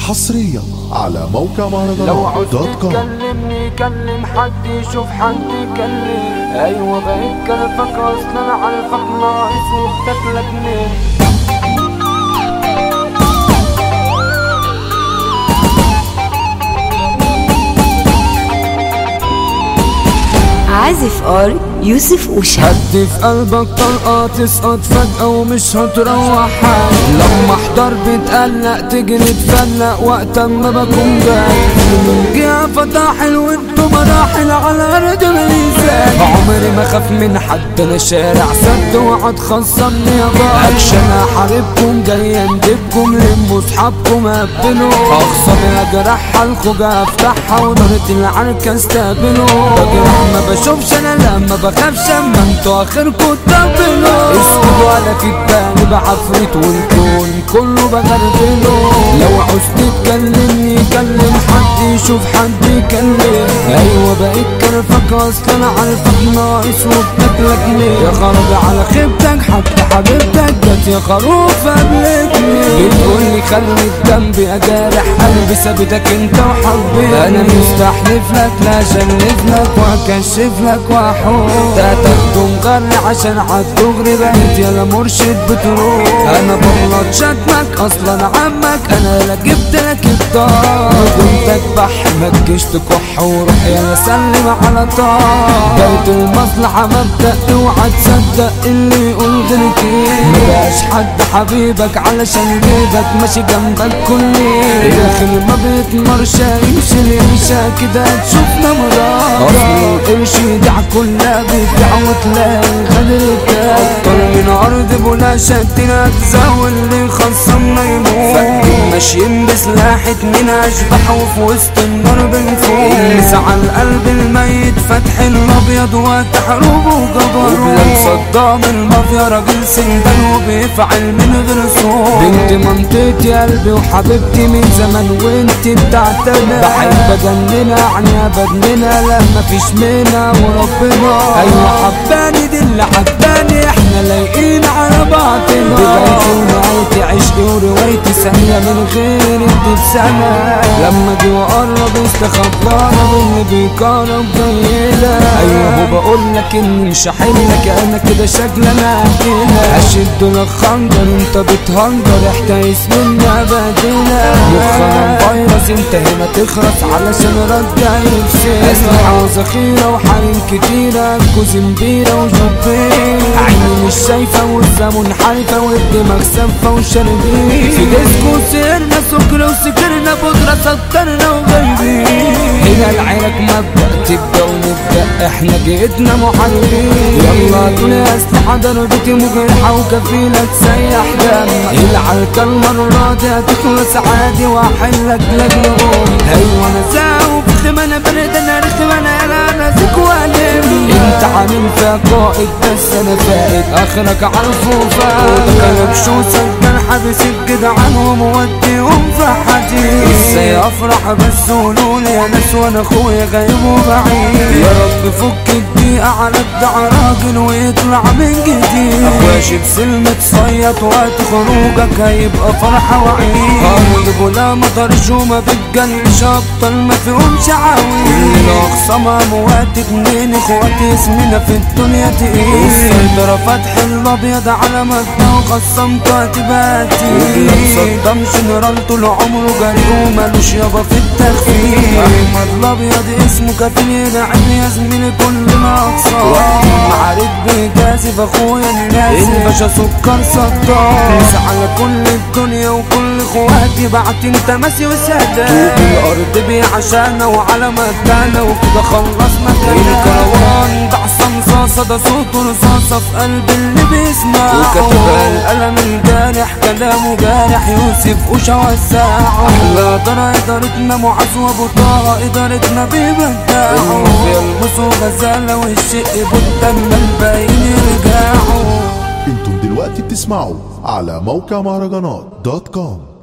حصريا على موقع لو مهرجانات عوزت دوت كوم تكلمني كلم حد يشوف حد يكلم ايوه بقيت كلفك اصلا عارفك ناقص وبتاكلك منين عازف ار يوسف أوشا هدي في قلبك طلقة تسقط فجأة ومش هتروح حال لما احضر بتقلق تجري تفلق وقت ما بكون جاي جه فتاحل وانتو مراحل على ارض الميزان عمري ما خاف من حد انا شارع سد وقعد خصمني يا بابا اكشن احاربكم جاي اندبكم لموا اصحابكم قبلوا اخصامي اجرح حلقه افتحها ونارة العركة استقبلوا بجرح ما بشوفش انا لما بخافش اما انتوا اخركوا تقبلوا اسكتوا على كدباني بعفريت والكون كله بغربله لو عوزت تكلمني كلم حد يشوف حد يكلم ايوه بقيت كرفك اصلا عارفك ناقص وبتاكلك ليه يا خرابي على خيبتك حتى حبيبتك جت يا خروف قبلتني بتقولي خليك جنبي اجارح قلبي سابتك انت وحبيبي انا مستحلف لك لا اشلف لك واكشف لك واحوم ده تاخده مغري عشان عالدغري بقيت يلا مرشد بتروح انا بغلط شتمك اصلا عمك انا لا جبت لك الدار كنت اكبح ما تجيش تكح وروح يلا سلم على طار بيت المصلحة مبدأ اوعى تصدق اللي يقول غير كده مبقاش حد حبيبك علشان جيبك ماشي جنبك كل داخل ما بيتمرش يمشي اليمشى كده تشوفنا مرار اصل القرش يدع كلها بيدع وتلاقي غدرك اكتر من ارض بلا شتنا تزاول اللي خصمنا يموت فاكرين ماشيين بسلاح اتنين اشبح وفي وسط النار بنفوق اللي على القلب الميت فتح الابيض وتحروب وجبروت وبلاد صدام المافيا راجل سندان وبيفعل من غير صوت بنت منطقتي قلبي وحبيبتي من زمان وانت بتاعتنا بحب اجننها عنيا بدننا لما فيش منها وربنا ايوه حباني دي اللي حباني احنا لايقين على بعضنا بدايتي ونهايتي عشقي وروايتي ثانية من غير انت بسنة لما جي وقرب استخبرنا باللي بيقرب جايلك ايوه بقول لك اني مش هحلك انا كده شكل انا هحكيلك اشد لك خنجر انت بتهنجر احتاس منا بديلك مخنا فيروس انت هنا تخرس علشان رجع يفسد اسلحة وذخيرة وحريم كتيرة كوزمبيرة وجبير عيني مش شايفة والزمن منحرفة والدماغ سفة وشاربين في ديسكو سهرنا سكر وسكرنا بودرة سكرنا وغايبين هنا العيرك مبدأ تبدأ ونبدأ احنا جيتنا محاربين يلا دنيا اسلحة ضربتي مجرحة وكفيلة تسيح دم العركة المرة دي هتخلص عادي واحلك لجلهم ايوه انا زاوب رخم انا برد انا رخم انا يلا انا زيك وانم انت عامل فيها قائد بس انا فائد اخرك عارفه فاهم قلب شو سجل حبس الجدعان وموديهم في حديد ازاي افرح بس قولولي يا ناس وانا اخويا غايب وبعيد يا رب فك الدقيقة على ابدع راجل ويطلع من جديد اخويا شبسل متصيط وقت خروجك هيبقى فرحة وعيد ارض بلا مطرش وما بتجلش ابطال ما فيهمش عويل كل اخصامها موات اتنين اخواتي اسمنا في الدنيا تقيل السيطرة فتح الابيض على مبنى وخصمت اعتباتي صدام جنرال طول عمره جري ومالوش يابا في التخفيف احمد الابيض اسمه كفيل يدعم يا زميلي كلنا اقصى معارك بيجازف اخويا الناس الباشا سكر صدام نسى على كل الدنيا وكل اخواتي بعت انت ماشي وسادة الارض بيه عشانا وعلى مكانة وكده خلصنا كلام الكروان ده عصام صاصة ده صوته رصاصة في قلب اللي بيسمعه وكتب القلم الجارح كلامه جارح يوسف وشا وساعه احلى دار ادارتنا معاذ وابو طه ادارتنا بيبدعوا يلبسوا غزالة والشق بدا لما الباقيين يرجعوا انتم دلوقتي بتسمعوا على موقع مهرجانات دوت كوم